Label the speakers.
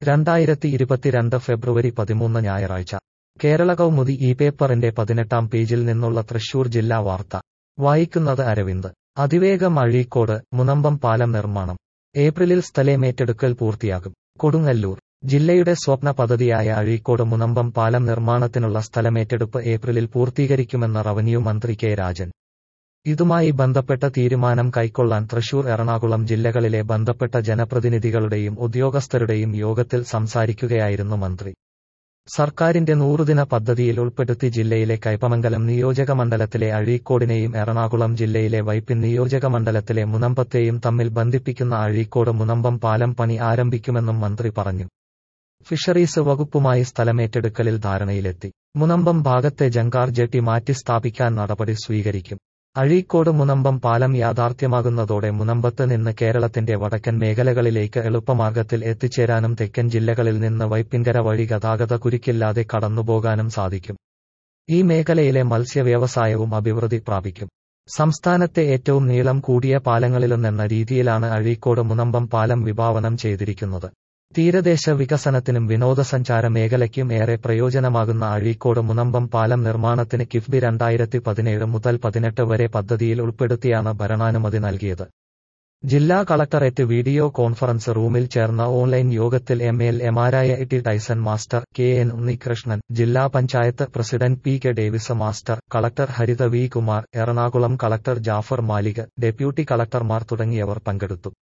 Speaker 1: രണ്ടായിരത്തി ഇരുപത്തിരണ്ട് ഫെബ്രുവരി പതിമൂന്ന് ഞായറാഴ്ച കേരള കൗമുദി ഈ പേപ്പറിന്റെ പതിനെട്ടാം പേജിൽ നിന്നുള്ള തൃശൂർ ജില്ലാ വാർത്ത വായിക്കുന്നത് അരവിന്ദ് അതിവേഗം അഴീക്കോട് മുനമ്പം പാലം നിർമ്മാണം ഏപ്രിലിൽ സ്ഥലമേറ്റെടുക്കൽ പൂർത്തിയാകും കൊടുങ്ങല്ലൂർ ജില്ലയുടെ സ്വപ്ന പദ്ധതിയായ അഴീക്കോട് മുനമ്പം പാലം നിർമ്മാണത്തിനുള്ള സ്ഥലമേറ്റെടുപ്പ് ഏപ്രിലിൽ പൂർത്തീകരിക്കുമെന്ന് റവന്യൂ മന്ത്രി കെ രാജൻ ഇതുമായി ബന്ധപ്പെട്ട തീരുമാനം കൈക്കൊള്ളാൻ തൃശൂർ എറണാകുളം ജില്ലകളിലെ ബന്ധപ്പെട്ട ജനപ്രതിനിധികളുടെയും ഉദ്യോഗസ്ഥരുടെയും യോഗത്തിൽ സംസാരിക്കുകയായിരുന്നു മന്ത്രി സർക്കാരിന്റെ നൂറുദിന പദ്ധതിയിൽ ഉൾപ്പെടുത്തി ജില്ലയിലെ കൈപ്പമംഗലം നിയോജകമണ്ഡലത്തിലെ അഴീക്കോടിനെയും എറണാകുളം ജില്ലയിലെ വൈപ്പിൻ നിയോജകമണ്ഡലത്തിലെ മുനമ്പത്തെയും തമ്മിൽ ബന്ധിപ്പിക്കുന്ന അഴീക്കോട് മുനമ്പം പാലം പണി ആരംഭിക്കുമെന്നും മന്ത്രി പറഞ്ഞു ഫിഷറീസ് വകുപ്പുമായി സ്ഥലമേറ്റെടുക്കലിൽ ധാരണയിലെത്തി മുനമ്പം ഭാഗത്തെ ജങ്കാർ ജെട്ടി മാറ്റി സ്ഥാപിക്കാൻ നടപടി സ്വീകരിക്കും അഴീക്കോട് മുനമ്പം പാലം യാഥാർത്ഥ്യമാകുന്നതോടെ മുനമ്പത്ത് നിന്ന് കേരളത്തിന്റെ വടക്കൻ മേഖലകളിലേക്ക് എളുപ്പമാർഗത്തിൽ എത്തിച്ചേരാനും തെക്കൻ ജില്ലകളിൽ നിന്ന് വൈപ്പിൻകര വഴി ഗതാഗത കുരുക്കില്ലാതെ കടന്നുപോകാനും സാധിക്കും ഈ മേഖലയിലെ മത്സ്യവ്യവസായവും അഭിവൃദ്ധി പ്രാപിക്കും സംസ്ഥാനത്തെ ഏറ്റവും നീളം കൂടിയ പാലങ്ങളിലൊന്നെന്ന രീതിയിലാണ് അഴീക്കോട് മുനമ്പം പാലം വിഭാവനം ചെയ്തിരിക്കുന്നത് തീരദേശ വികസനത്തിനും വിനോദസഞ്ചാര മേഖലയ്ക്കും ഏറെ പ്രയോജനമാകുന്ന അഴീക്കോട് മുനമ്പം പാലം നിർമ്മാണത്തിന് കിഫ്ബി രണ്ടായിരത്തി പതിനേഴ് മുതൽ പതിനെട്ട് വരെ പദ്ധതിയിൽ ഉൾപ്പെടുത്തിയാണ് ഭരണാനുമതി നൽകിയത് ജില്ലാ കളക്ടറേറ്റ് വീഡിയോ കോൺഫറൻസ് റൂമിൽ ചേർന്ന ഓൺലൈൻ യോഗത്തിൽ എം എൽ എമാരായ T Tyson master K N Unnikrishnan ജില്ലാ panchayat president P K Davis master collector Haritha V Kumar Ernakulam collector Jafar Malik deputy കളക്ടർമാർ തുടങ്ങിയവർ പങ്കെടുത്തു